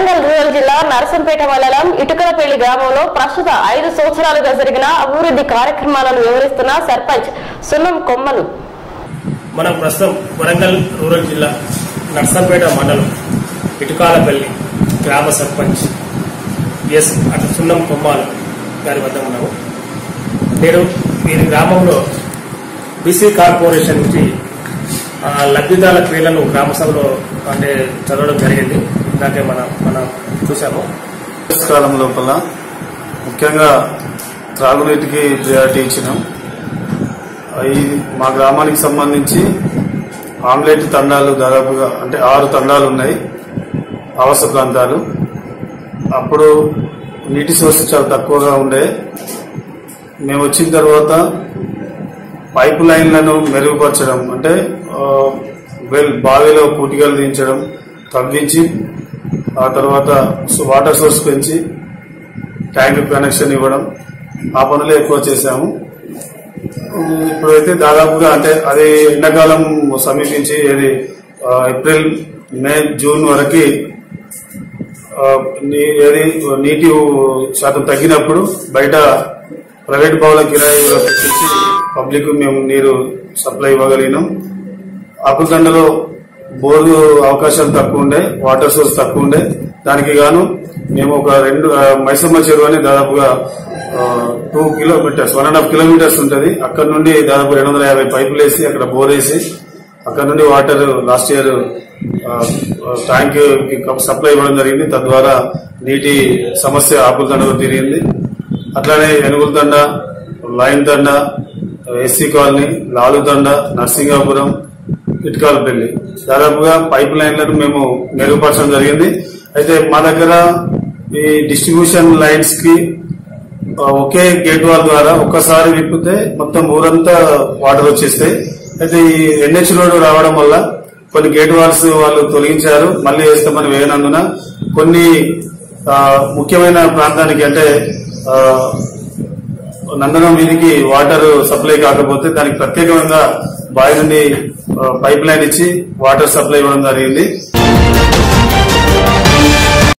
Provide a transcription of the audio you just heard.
Warangal rural జిల్లా నరసంపేట మండలం ఇటుకలపల్లి గ్రామంలో ప్రస్తుత ఐదు సంవత్సరాలుగా జరిగిన అభివృద్ధి కార్యక్రమాలను వివరిస్తున్న సర్పంచ్ సున్నం కొమ్మలు మనం ప్రస్తుతం వరంగల్ రూరల్ జిల్లా నర్సంపేట మండలం ఇటుకాలపల్లి గ్రామ సర్పంచ్ ఎస్ అటు సున్నం కొమ్మాలు గారి వద్ద ఉన్నాము నేను వీరి గ్రామంలో బీసీ కార్పొరేషన్ నుంచి ఆ, లబ్ధిదారుల పేర్లను గ్రామ సభలో అంటే చదవడం జరిగింది ఇందాకే మనం మనం చూసాము కాలం లోపల ముఖ్యంగా త్రాగునీటికి ప్రియారిటీ ఇచ్చినాం ఈ మా గ్రామానికి సంబంధించి ఆమ్లెట్ తండాలు దాదాపుగా అంటే ఆరు తండాలు ఉన్నాయి ఆవాస ప్రాంతాలు అప్పుడు నీటి సోర్స్ చాలా తక్కువగా ఉండే మేము వచ్చిన తర్వాత పైప్ లైన్లను మెరుగుపరచడం అంటే ఆ, వెల్ బావిలో పూటికలు దించడం తవ్వించి ఆ తర్వాత సో- వాటర్ సోర్స్ పెంచి ట్యాంక్ కనెక్షన్ ఇవ్వడం ఆ పనులు ఎక్కువ చేశాము ఉమ్, ఇప్పుడైతే దాదాపుగా అంటే అది ఎండాకాలం సమీపించి అది ఆ, ఏప్రిల్ మే జూన్ వరకు ఆ, నీ- ఏది నీటి శాతం తగ్గినప్పుడు బయట ప్రైవేట్ బావుల కిరాయిలో పెట్టించి పబ్లిక్ మేము నీరు సప్లై ఇవ్వగలిగినాం ఆకుతండలో బోరు అవకాశాలు తక్కువ ఉండే వాటర్ సోర్స్ తక్కువ ఉండే దానికి గాను మేము ఒక రెండు ఆ, మైసమ్మ చెరువు అని దాదాపుగా two kilometres one and half kilometres ఉంటుంది అక్కడ నుండి దాదాపు రెండు వందల యాభై పైపులు వేసి అక్కడ బోర్ వేసి అక్కడ నుండి వాటర్ లాస్ట్ ఇయర్ ట్యాంక్ కి సప్లై ఇవ్వడం జరిగింది తద్వారా నీటి సమస్య ఆకులతండలో తిరిగింది అట్లానే ఎనుగులతండ లైన్ తండ ఎస్సీ కాలనీ లాలుతండ నర్సింగాపురం ఇటుకాలపల్లి దాదాపుగా పైప్ లైన్లను మేము మెరుగుపరచడం జరిగింది అయితే మా దగ్గర ఈ డిస్ట్రిబ్యూషన్ లైన్స్ కి ఆ, ఒకే గేట్ వాల్ ద్వారా ఒక్కసారి విప్పితే మొత్తం ఊరంతా వాటర్ వచ్చేస్తాయి అయితే ఈ ఎన్హెచ్ రోడ్ రావడం వల్ల కొన్ని గేట్ వాల్స్ వాళ్ళు తొలగించారు మళ్ళీ వేస్తామని వేయనందున కొన్ని ఆ, ముఖ్యమైన ప్రాంతానికి అంటే ఆ, నందనం వీధికి వాటర్ సప్లై కాకపోతే దానికి ప్రత్యేకంగా బావి నుండి ఆ, పైప్ లైన్ ఇచ్చి వాటర్ సప్లై ఇవ్వడం జరిగింది